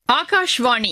ஆகாஷ்வாணி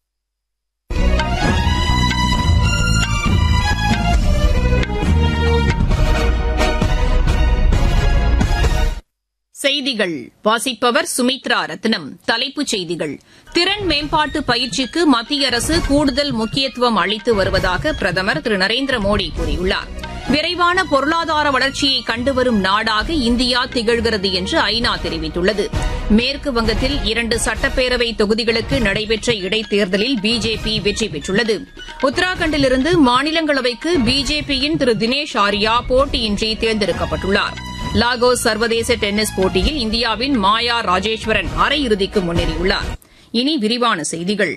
செய்திகள் வாசிப்பவர் சுமித்ரா ரத்னம் தலைப்புச் செய்திகள் திறன் மேம்பாட்டு பயிற்சிக்கு மத்திய அரசு கூடுதல் முக்கியத்துவம் அளித்து வருவதாக பிரதமர் திரு நரேந்திர மோடி கூறியுள்ளார் விரைவான பொருளாதார வளர்ச்சியை கண்டுவரும் நாடாக இந்தியா திகழ்கிறது என்று ஐநா தெரிவித்துள்ளது மேற்கு வங்கத்தில் இரண்டு சட்டப்பேரவை தொகுதிகளுக்கு நடைபெற்ற இடைத்தேர்தலில் பிஜேபி வெற்றி பெற்றுள்ளது உத்தராகண்டிலிருந்து மாநிலங்களவைக்கு பிஜேபியின் திரு தினேஷ் ஆரியா போட்டியின்றி தேர்ந்தெடுக்கப்பட்டுள்ளார் லாகோஸ் சர்வதேச டென்னிஸ் போட்டியில் இந்தியாவின் மாயா ராஜேஸ்வரன் அரையிறுதிக்கு முன்னேறியுள்ளார் இனி விரிவான செய்திகள்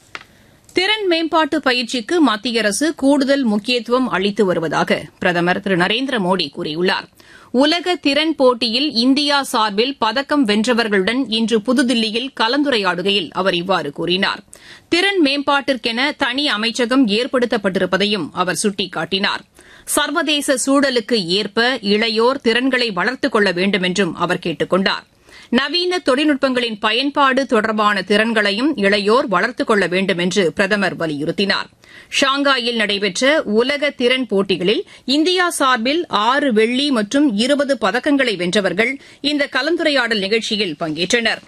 திறன் மேம்பாட்டு பயிற்சிக்கு மத்திய அரசு கூடுதல் முக்கியத்துவம் அளித்து வருவதாக பிரதமர் திரு நரேந்திர மோடி கூறியுள்ளார் உலக திறன் போட்டியில் இந்தியா சார்பில் பதக்கம் வென்றவர்களுடன் இன்று புதுதில்லியில் கலந்துரையாடுகையில் அவர் இவ்வாறு கூறினார் திறன் மேம்பாட்டிற்கென தனி அமைச்சகம் ஏற்படுத்தப்பட்டிருப்பதையும் அவர் சுட்டிக்காட்டினார் சர்வதேச சூழலுக்கு ஏற்ப இளையோர் திறன்களை வளர்த்துக் கொள்ள வேண்டும் என்றும் அவர் கேட்டுக் கொண்டார் நவீன தொழில்நுட்பங்களின் பயன்பாடு தொடர்பான திறன்களையும் இளையோர் வளர்த்துக் கொள்ள வேண்டும் என்று பிரதமர் வலியுறுத்தினார் ஷாங்காயில் நடைபெற்ற உலக திறன் போட்டிகளில் இந்தியா சார்பில் ஆறு வெள்ளி மற்றும் இருபது பதக்கங்களை வென்றவர்கள் இந்த கலந்துரையாடல் நிகழ்ச்சியில் பங்கேற்றனா்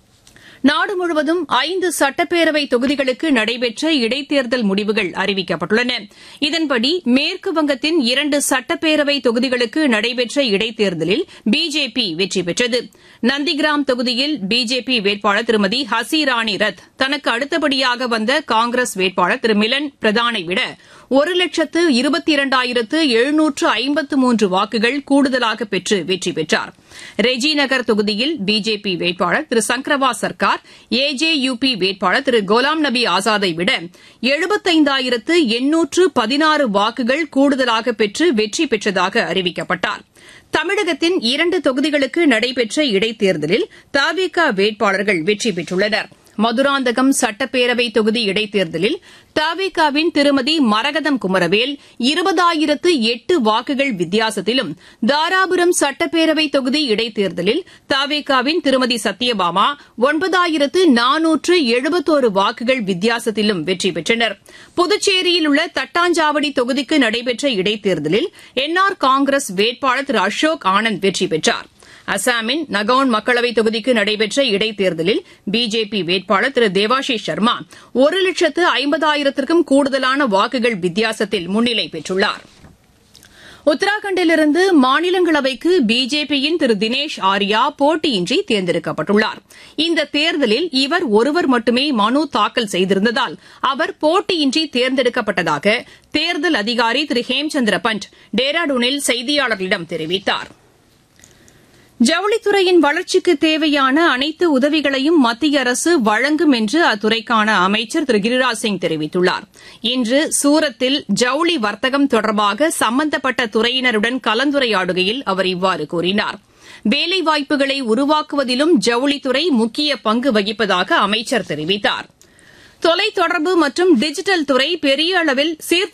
நாடு முழுவதும் ஐந்து சட்டப்பேரவை தொகுதிகளுக்கு நடைபெற்ற இடைத்தேர்தல் முடிவுகள் அறிவிக்கப்பட்டுள்ளன இதன்படி மேற்கு வங்கத்தின் இரண்டு சட்டப்பேரவை தொகுதிகளுக்கு நடைபெற்ற இடைத்தேர்தலில் பிஜேபி வெற்றி பெற்றது நந்திகிராம் தொகுதியில் பிஜேபி வேட்பாளர் திருமதி ஹசிராணி ரத் தனக்கு அடுத்தபடியாக வந்த காங்கிரஸ் வேட்பாளர் திரு மிலன் பிரதானை விட ஒரு லட்சத்து இருபத்தி இரண்டாயிரத்து எழுநூற்று ஐம்பத்து மூன்று வாக்குகள் கூடுதலாக பெற்று வெற்றி பெற்றார் ரெஜி நகர் தொகுதியில் பிஜேபி வேட்பாளர் திரு சங்கரவா சர்க்கார் ஏஜேயுபி வேட்பாளர் திரு கோலாம் நபி ஆசாதை விட எழுபத்தைந்தாயிரத்து எண்ணூற்று பதினாறு வாக்குகள் கூடுதலாக பெற்று வெற்றி பெற்றதாக அறிவிக்கப்பட்டார் தமிழகத்தின் இரண்டு தொகுதிகளுக்கு நடைபெற்ற இடைத்தேர்தலில் தவிக வேட்பாளர்கள் வெற்றி பெற்றுள்ளனா் மதுராந்தகம் சட்டப்பேரவை தொகுதி இடைத்தேர்தலில் தவிகாவின் திருமதி மரகதம் குமரவேல் இருபதாயிரத்து எட்டு வாக்குகள் வித்தியாசத்திலும் தாராபுரம் சட்டப்பேரவை தொகுதி இடைத்தேர்தலில் தவிகாவின் திருமதி சத்யபாமா ஒன்பதாயிரத்து நானூற்று எழுபத்தோரு வாக்குகள் வித்தியாசத்திலும் வெற்றி பெற்றனர் புதுச்சேரியில் உள்ள தட்டாஞ்சாவடி தொகுதிக்கு நடைபெற்ற இடைத்தேர்தலில் என்ஆர் காங்கிரஸ் வேட்பாளர் திரு அசோக் ஆனந்த் வெற்றி பெற்றாா் அசாமின் நகவுன் மக்களவைத் தொகுதிக்கு நடைபெற்ற இடைத்தேர்தலில் பிஜேபி வேட்பாளர் திரு தேவாஷிஷ் சர்மா ஒரு லட்சத்து ஐம்பதாயிரத்திற்கும் கூடுதலான வாக்குகள் வித்தியாசத்தில் முன்னிலை பெற்றுள்ளார் உத்தராகண்டிலிருந்து மாநிலங்களவைக்கு பிஜேபியின் திரு தினேஷ் ஆரியா போட்டியின்றி தேர்ந்தெடுக்கப்பட்டுள்ளார் இந்த தேர்தலில் இவர் ஒருவர் மட்டுமே மனு தாக்கல் செய்திருந்ததால் அவர் போட்டியின்றி தேர்ந்தெடுக்கப்பட்டதாக தேர்தல் அதிகாரி திரு ஹேம்சந்திர பண்ட் டேராடூனில் செய்தியாளர்களிடம் தெரிவித்தாா் ஜவுளித்துறையின் வளர்ச்சிக்கு தேவையான அனைத்து உதவிகளையும் மத்திய அரசு வழங்கும் என்று அத்துறைக்கான அமைச்சர் திரு கிரிராஜ் சிங் தெரிவித்துள்ளார் இன்று சூரத்தில் ஜவுளி வர்த்தகம் தொடர்பாக சம்பந்தப்பட்ட துறையினருடன் கலந்துரையாடுகையில் அவர் இவ்வாறு கூறினார் வேலைவாய்ப்புகளை உருவாக்குவதிலும் ஜவுளித்துறை முக்கிய பங்கு வகிப்பதாக அமைச்சர் தெரிவித்தார் தொலைத்தொடர்பு மற்றும் டிஜிட்டல் துறை பெரிய அளவில் சீர்திருத்த